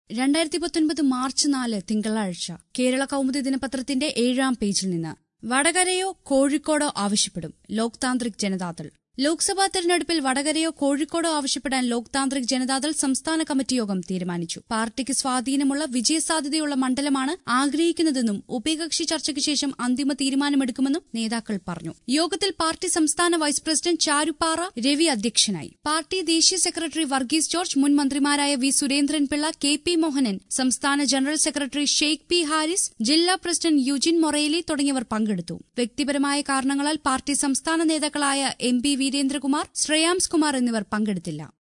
രണ്ടായിരത്തി പത്തൊൻപത് മാർച്ച് നാല് തിങ്കളാഴ്ച കേരള കൗമുദി ദിനപത്രത്തിന്റെ ഏഴാം പേജിൽ നിന്ന് വടകരയോ കോഴിക്കോടോ ആവശ്യപ്പെടും ലോക് താന്ത്രിക് ജനതാദൾ ലോക്സഭാ തെരഞ്ഞെടുപ്പിൽ വടകരയോ കോഴിക്കോടോ ആവശ്യപ്പെടാൻ ലോക് താന്ത്രിക് ജനതാദൾ സംസ്ഥാന കമ്മിറ്റി യോഗം തീരുമാനിച്ചു പാർട്ടിക്ക് സ്വാധീനമുള്ള വിജയസാധ്യതയുള്ള മണ്ഡലമാണ് ആഗ്രഹിക്കുന്നതെന്നും ഉഭയകക്ഷി ചർച്ചയ്ക്ക് ശേഷം അന്തിമ തീരുമാനമെടുക്കുമെന്നും നേതാക്കൾ പറഞ്ഞു യോഗത്തിൽ പാർട്ടി സംസ്ഥാന വൈസ് പ്രസിഡന്റ് ചാരുപ്പാറ രവി അധ്യക്ഷനായി പാർട്ടി ദേശീയ സെക്രട്ടറി വർഗീസ് ജോർജ് മുൻ മന്ത്രിമാരായ V Surendran Pillai K P Mohanan സംസ്ഥാന general secretary Sheikh P Haris ജില്ലാ പ്രസിഡന്റ് യുജിൻ മൊറേലി തുടങ്ങിയവർ പങ്കെടുത്തു വ്യക്തിപരമായ കാരണങ്ങളാൽ പാർട്ടി സംസ്ഥാന നേതാക്കളായ എം പി വീരേന്ദ്രകുമാർ ശ്രേയാംസ് കുമാർ എന്നിവർ പങ്കെടുത്തില്ല